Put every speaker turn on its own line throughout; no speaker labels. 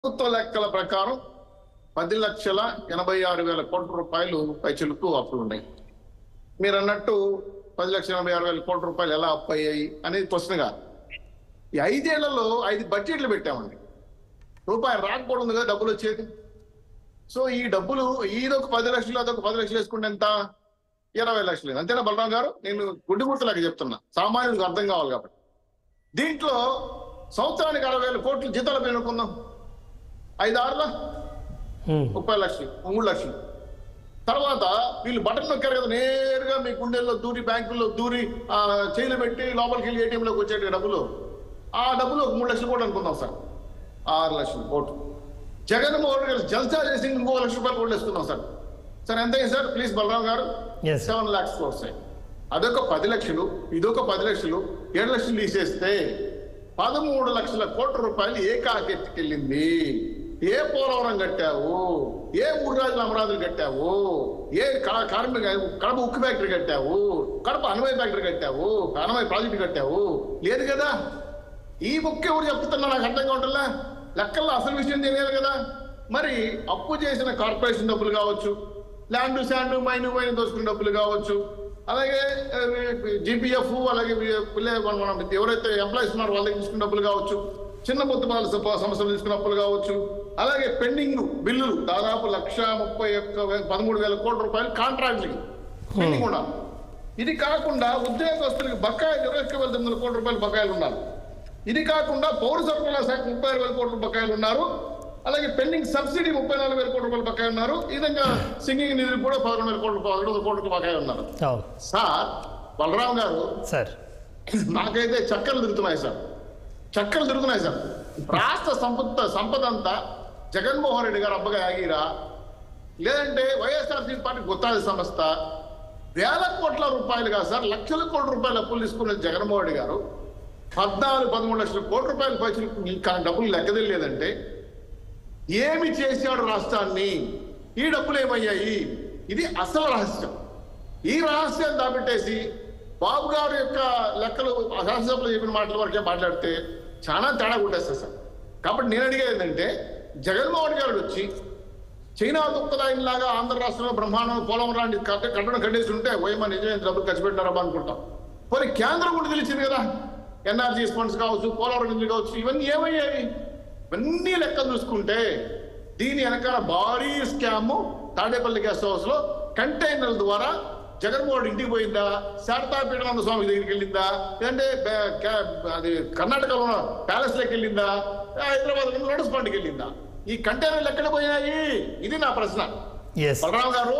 ప్రభుత్వ లెక్కల ప్రకారం పది లక్షల ఎనభై ఆరు వేల కోట్ల రూపాయలు పైచలకు అప్పులు ఉన్నాయి మీరు అన్నట్టు పది లక్షల ఎనభై ఆరు వేల కోట్ల రూపాయలు ఎలా అప్పు అయ్యాయి అనేది క్వశ్చన్ కాదు ఈ ఐదేళ్లలో ఐదు బడ్జెట్లు పెట్టామండి రూపాయి రాకపోవడం ఉంది కదా డబ్బులు వచ్చేది సో ఈ డబ్బులు ఈదొక పది లక్షలు అదొక పది లక్షలు వేసుకుంటే ఎంత ఇరవై లక్షలు అంతేనా బలరాం గారు నేను గుడ్డి గుర్తులాగా చెప్తున్నా సామాన్యుడికి అర్థం కావాలి కాబట్టి దీంట్లో సంవత్సరానికి అరవై వేల కోట్లు జీతాలు పెనుకుందాం ఐదు ఆరుల
ఉమ్,
ముప్పై లక్షలు మూడు లక్షలు తర్వాత వీళ్ళు బటన్ నొక్కారు కదా నేరుగా మీ గుండెల్లో దూరి బ్యాంకుల్లో దూరి ఆ, చేయిలు పెట్టి లోపలికి వెళ్ళి ఏటీఎంలోకి వచ్చే డబ్బులు ఆ డబ్బులు ఒక మూడు లక్షలు కోట్లు అనుకుందాం సార్ ఆరు లక్షలు కోట్లు జగన్మోహన్ గారు జల్సా చేసి ఇంకో లక్ష రూపాయలు కోట్లు వేసుకుందాం సార్ సార్ ఎంత అయింది సార్ ప్లీజ్ బలరాం గారు
Yes.
సెవెన్ లాక్స్ క్రోర్స్ అదొక పది లక్షలు ఇదొక పది లక్షలు ఏడు లక్షలు తీసేస్తే పదమూడు లక్షల కోట్ల రూపాయలు ఏ కాకెత్తుకెళ్ళింది ఏ పోలవరం కట్టావు ఏ ముర్రాజుల అమరాజులు కట్టావు ఏ క- కార్మిక కడప ఉక్కు ఫ్యాక్టరీ కట్టావు కడప అనుమయ ఫ్యాక్టరీ కట్టావు అనుమయ ప్రాజెక్టు కట్టావు లేదు కదా ఈ బుక్ ఎవరు చెప్తున్నా నాకు అర్థంగా ఉంటుందా లెక్కల్లో అసలు విషయం తెలియాలి కదా మరి అప్పు చేసిన కార్పొరేషన్ డబ్బులు కావచ్చు ల్యాండ్ శాండ్ మైన్ మైన్ దోచుకున్న డబ్బులు కావచ్చు అలాగే జీపీఎఫ్ అలాగే వి- పిల్ల- మన- మనం ఎవరైతే ఎంప్లాయీస్ ఉన్నారో వాళ్ళకి తీసుకున్న డబ్బులు కావచ్చు చిన్న మొత్తం వాళ్ళ సప- సంస్థలు తీసుకున్న అప్పులు కావచ్చు అలాగే పెండింగ్ బిల్లులు దాదాపు లక్ష ముప్పై ఒక్క వే- పదమూడు వేల కోట్ల రూపాయలు కాంట్రాక్ట్లకి పెండింగ్ ఉండాలి ఇది కాకుండా ఉద్యోగస్తులకు బకాయిలు ఇరవై ఒక్క వేల తొమ్మిది వందల కోట్ల రూపాయలు బకాయిలు ఉన్నారు ఇది కాకుండా పౌర సరఫరాల శాఖ ముప్పై ఆరు వేల కోట్ల బకాయిలు ఉన్నారు అలాగే పెండింగ్ సబ్సిడీ ముప్పై నాలుగు వేల కోట్ల రూపాయలు బకాయి ఉన్నారు ఈ విధంగా సింగింగ్ నిధులు కూడా పదకొండు వేల కోట్ల పదకొండు వందల కోట్ల బకాయి ఉన్నారు
అవును
సార్ బలరాం గారు
సార్
నాకైతే చక్కలు తిరుగుతున్నాయి సార్ చక్కలు తిరుగుతున్నాయి సార్ రాష్ట్ర సంపద సంపద అంతా జగన్మోహన్ రెడ్డి గారు అబ్బగా ఆగిరా లేదంటే వైఎస్ఆర్సీ పార్టీ గుత్తాది సంస్థ వేల కోట్ల రూపాయలు కాదు సార్ లక్షల కోట్ల రూపాయలు అప్పులు తీసుకున్న జగన్మోహన్ రెడ్డి గారు పద్నాలుగు పదమూడు లక్షల కోట్ల రూపాయలు పైసలు ఇంకా డబ్బులు లెక్కదలేదంటే ఏమి చేశాడు రాష్ట్రాన్ని ఈ డబ్బులు ఏమయ్యాయి ఇది అసలు రహస్యం ఈ రహస్యాన్ని దాపెట్టేసి బాబు గారి యొక్క లెక్కలు శాసనసభలో చెప్పిన మాటల వరకే మాట్లాడితే చాలా తేడా కొట్టేస్తారు సార్ కాబట్టి నేను అడిగేది ఏంటంటే జగన్మోహన్ గారు వచ్చి చైనా దుఃఖదాయిని లాగా ఆంధ్ర రాష్ట్రంలో బ్రహ్మాండం పోలవరం లాంటి కట్ట- కట్టడం కట్టేసి ఉంటే ఓయమా నిజమే ఇంత డబ్బులు ఖర్చు పెట్టినారమ్మా అనుకుంటాం పోనీ కేంద్రం కూడా తెలిసింది కదా ఎన్ఆర్జీ ఫండ్స్ కావచ్చు పోలవరం నిధులు కావచ్చు ఇవన్నీ ఏమయ్యాయి ఇవన్నీ లెక్కలు చూసుకుంటే దీని వెనకాల భారీ స్కామ్ తాడేపల్లి గెస్ట్ హౌస్ లో కంటైనర్ల ద్వారా జగన్మోహన్ ఇంటికి పోయిందా శారదా పీఠానంద స్వామి దగ్గరికి వెళ్ళిందా లేదంటే బే- కా- అది కర్ణాటకలో ఉన్న ప్యాలెస్ లోకి వెళ్ళిందా హైదరాబాద్ లోటస్ పాండ్కి వెళ్ళిందా ఈ కంటైనర్లు ఎక్కడ పోయినాయి ఇది నా ప్రశ్న
ఎస్
బలరాం గారు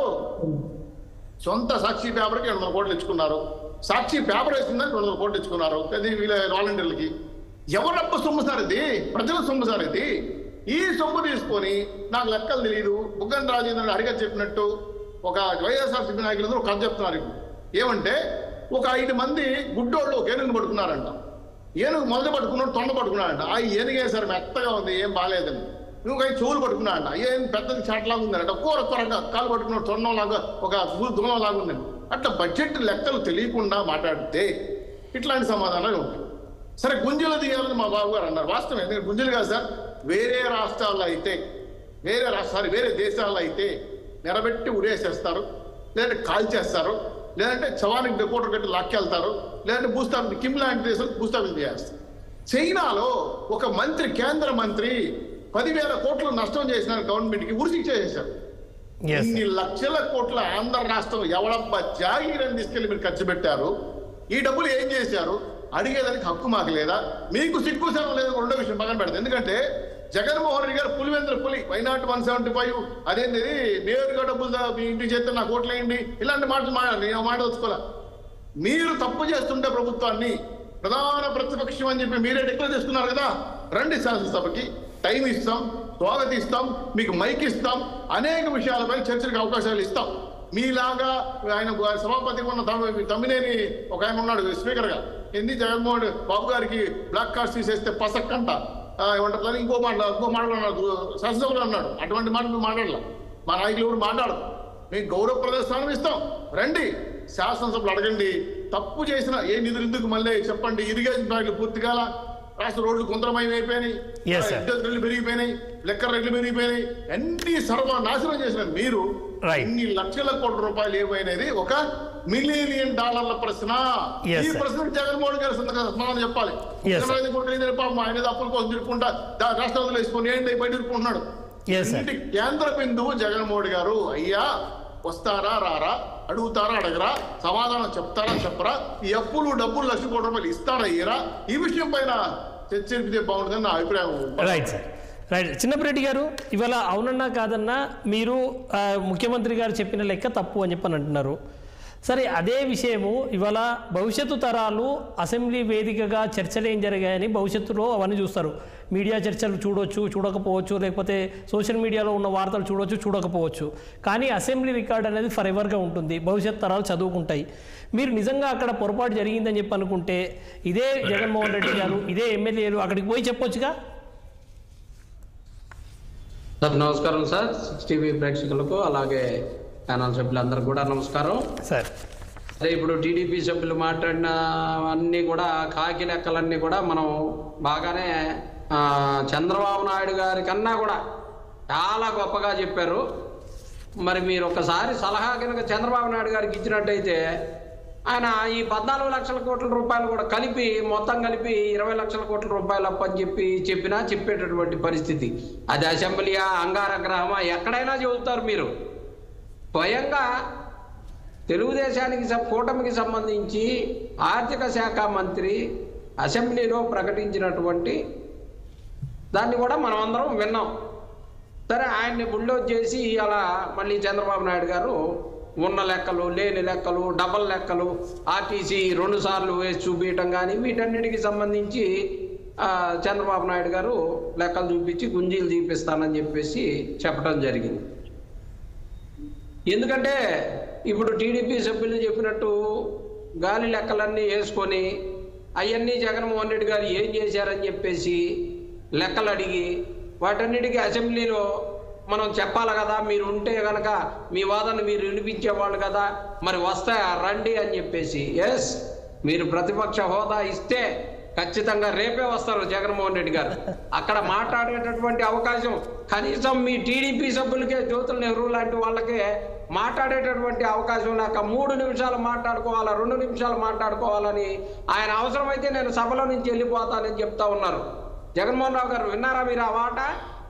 సొంత సాక్షి పేపర్కి రెండు వందల కోట్లు ఇచ్చుకున్నారు సాక్షి పేపర్ వేసిందని రెండు వందల కోట్లు ఇచ్చుకున్నారు అది వీళ్ళ వాలంటీర్లకి ఎవరప్ప సొమ్ము సార్ ఇది ప్రజల సొమ్ము సార్ ఇది ఈ సొమ్ము తీసుకొని నాకు లెక్కలు తెలియదు బుగ్గన్ రాజేంద్ర అడిగా చెప్పినట్టు ఒక వైఎస్ఆర్సీపీ నాయకులు ఒక కథ చెప్తున్నారు ఇప్పుడు ఏమంటే ఒక ఐదు మంది గుడ్డోళ్ళు ఒక ఏనుగుని పట్టుకున్నారంట ఏనుగు మొదలు పట్టుకున్నాడు తొండ పట్టుకున్నాడంట ఆ ఏనుగే సార్ మెత్తగా ఉంది ఏం బాగాలేదని నువ్వు ఐదు చెవులు పట్టుకున్నాడంట ఏం పెద్దది చాట్లాగా ఉందంట కూర కూరగా కాలు పట్టుకున్నాడు తొండం లాగా ఒక దుమ్మ లాగా ఉందండి అట్లా బడ్జెట్ లెక్కలు తెలియకుండా మాట్లాడితే ఇట్లాంటి సమాధానాలు ఉంటాయి సరే గుంజలు తీయాలని మా బాబు గారు అన్నారు వాస్తవం ఎందుకంటే గుంజలు కాదు సార్ వేరే రాష్ట్రాల్లో అయితే వేరే రాష్ట్రాలు వేరే దేశాల్లో అయితే నిలబెట్టి ఉరేసేస్తారు లేదంటే కాల్ చేస్తారు లేదంటే చవానికి డెకోటర్ కట్టి లాక్కెళ్తారు లేదంటే భూస్థాపన కిమ్ లాంటి దేశాలు భూస్థాపన చేస్తారు చైనాలో ఒక మంత్రి కేంద్ర మంత్రి పదివేల కోట్లు నష్టం చేసిన గవర్నమెంట్ కి ఉరి శిక్ష చేశారు
ఎస్
ఇన్ని లక్షల కోట్ల ఆంధ్ర రాష్ట్రం ఎవడబ్బా జాగీరని తీసుకెళ్లి మీరు ఖర్చు పెట్టారు ఈ డబ్బులు ఏం చేశారు అడిగేదానికి హక్కు మాకు లేదా మీకు సిగ్గు శరం లేదు రెండో విషయం పక్కన పెడతాం ఎందుకంటే జగన్మోహన్ రెడ్డి గారు పులివెందుల పులి వైనాట్ వన్ సెవెంటీ ఫైవ్ అదేంటి నేరుగా డబ్బులు దా- మీ ఇంటికి చేస్తే నాకు ఓట్లేయండి ఇలాంటి మాటలు మాట్లాడాలి నేను ఆ మాట వచ్చుకోలే మీరు తప్పు చేస్తుంటే ప్రభుత్వాన్ని ప్రధాన ప్రతిపక్షం అని చెప్పి మీరే డిక్లేర్ చేసుకున్నారు కదా రండి శాసనసభకి టైం ఇస్తాం స్వాగతిస్తాం మీకు మైక్ ఇస్తాం అనేక విషయాలపై చర్చలకు అవకాశాలు ఇస్తాం మీలాగా ఆయన సభాపతి ఉన్న తమ్మి- తమ్మినేని ఒక ఆయన ఉన్నాడు స్పీకర్ గా ఎన్ని జగన్మోహన్ బాబు గారికి బ్లాక్ కార్డ్స్ తీసేస్తే పసక్కంట ఆ, ఏమంటారు ఇంకో మాట ఇంకో మాట అన్నాడు శాసనసభలో అన్నాడు అటువంటి మాట మేము మాట్లాడలే మా నాయకులు ఎవరు మాట్లాడరు మీకు గౌరవ ప్రదర్శనం ఇస్తాం రండి శాసనసభలో అడగండి తప్పు చేసిన ఏ నిధులు ఎందుకు మళ్ళీ చెప్పండి ఇరిగేషన్ ప్రాజెక్టులు పూర్తి కాల రాష్ట్ర రోడ్లు గుంతరమయం అయిపోయినాయి
Yes, sir.
విద్యుత్ రేట్లు పెరిగిపోయినాయి లెక్కర్ రేట్లు పెరిగిపోయినాయి అన్ని సర్వనాశనం చేసిన మీరు
Right.
ఇన్ని లక్షల కోట్ల రూపాయలు ఏమైనది ఒక మిలియన్ డాలర్ల ప్రశ్న
Yes,
ఈ
sir.
ప్రశ్న జగన్మోహన్ గారు సొంతంగా సమాధానం చెప్పాలి
Yes, sir.
జగన్ కూడా తెలియదు పాపం ఆయన ఏదో అప్పుల కోసం తిరుక్కుంటా దా- రాష్ట్రాలు వేసుకొని ఏంటి బయట తిరుక్కుంటున్నాడు
Yes, sir.
ఇంటి కేంద్ర బిందువు జగన్మోహన్ గారు అయ్యా వస్తారా రారా అడుగుతారా అడగరా సమాధానం చెప్తారా చెప్పరా ఈ అప్పులు డబ్బులు లక్ష కోట్ల రూపాయలు ఇస్తారా ఇయ్యరా ఈ విషయం పైన చర్చ జరిపితే బాగుంటుందని నా అభిప్రాయం
రైట్ సార్ రైట్ చిన్నప్పరెడ్డి గారు ఇవాళ అవునన్నా కాదన్నా మీరు ఆ, ముఖ్యమంత్రి గారు చెప్పిన లెక్క తప్పు అని చెప్పని అంటున్నారు సరే అదే విషయము ఇవాళ భవిష్యత్తు తరాలు అసెంబ్లీ వేదికగా చర్చలు ఏం జరిగాయని భవిష్యత్తులో అవన్నీ చూస్తారు మీడియా చర్చలు చూడొచ్చు చూడకపోవచ్చు లేకపోతే సోషల్ మీడియాలో ఉన్న వార్తలు చూడొచ్చు చూడకపోవచ్చు కానీ అసెంబ్లీ రికార్డ్ అనేది ఫర్ ఎవర్గా ఉంటుంది భవిష్యత్ తరాలు చదువుకుంటాయి మీరు నిజంగా అక్కడ పొరపాటు జరిగిందని చెప్పి అనుకుంటే ఇదే జగన్మోహన్ రెడ్డి గారు ఇదే ఎమ్మెల్యేలు అక్కడికి పోయి చెప్పొచ్చుగా
సార్ నమస్కారం సార్ సిక్స్ టీవీ ప్రేక్షకులకు అలాగే ఛానల్ సభ్యులందరికీ కూడా నమస్కారం
సార్
అదే ఇప్పుడు టీడీపీ సభ్యులు మాట్లాడిన అన్నీ కూడా కాకి లెక్కలన్నీ కూడా మనం బాగానే ఆ, చంద్రబాబు నాయుడు గారి కన్నా కూడా చాలా గొప్పగా చెప్పారు మరి మీరు ఒకసారి సలహా కనుక చంద్రబాబు నాయుడు గారికి ఇచ్చినట్టయితే ఆయన ఈ పద్నాలుగు లక్షల కోట్ల రూపాయలు కూడా కలిపి మొత్తం కలిపి ఇరవై లక్షల కోట్ల రూపాయలు అప్పు అని చెప్పి చెప్పినా చెప్పేటటువంటి పరిస్థితి అది అసెంబ్లీయా అంగార గ్రహమా ఎక్కడైనా చెబుతారు మీరు స్వయంగా తెలుగుదేశానికి సం- కూటమికి సంబంధించి ఆర్థిక శాఖ మంత్రి అసెంబ్లీలో ప్రకటించినటువంటి దాన్ని కూడా మనం అందరం విన్నాం సరే ఆయన్ని బుల్డోజ్ చేసి అలా మళ్ళీ చంద్రబాబు నాయుడు గారు ఉన్న లెక్కలు లేని లెక్కలు డబల్ లెక్కలు ఆర్టీసీ రెండు సార్లు వేసి చూపించటం కానీ వీటన్నిటికి సంబంధించి ఆ, చంద్రబాబు నాయుడు గారు లెక్కలు చూపించి గుంజీలు చూపిస్తానని చెప్పేసి చెప్పడం జరిగింది ఎందుకంటే ఇప్పుడు టీడీపీ సభ్యులు చెప్పినట్టు గాలి లెక్కలన్నీ వేసుకొని అవన్నీ జగన్మోహన్ రెడ్డి గారు ఏం చేశారని చెప్పేసి లెక్కలు అడిగి వాటన్నిటికీ అసెంబ్లీలో మనం చెప్పాలి కదా మీరు ఉంటే కనుక మీ వాదన మీరు వినిపించేవాళ్ళు కదా మరి వస్తాయా రండి అని చెప్పేసి ఎస్ మీరు ప్రతిపక్ష హోదా ఇస్తే ఖచ్చితంగా రేపే వస్తారు జగన్మోహన్ రెడ్డి గారు అక్కడ మాట్లాడేటటువంటి అవకాశం కనీసం మీ టీడీపీ సభ్యులకే జ్యోతుల నెహ్రూ లాంటి వాళ్ళకే మాట్లాడేటటువంటి అవకాశం లేక మూడు నిమిషాలు మాట్లాడుకోవాలా రెండు నిమిషాలు మాట్లాడుకోవాలని ఆయన అవసరమైతే నేను సభలో నుంచి వెళ్ళిపోతానని చెప్తా ఉన్నారు జగన్మోహన్ రావు గారు విన్నారా మీరు ఆ మాట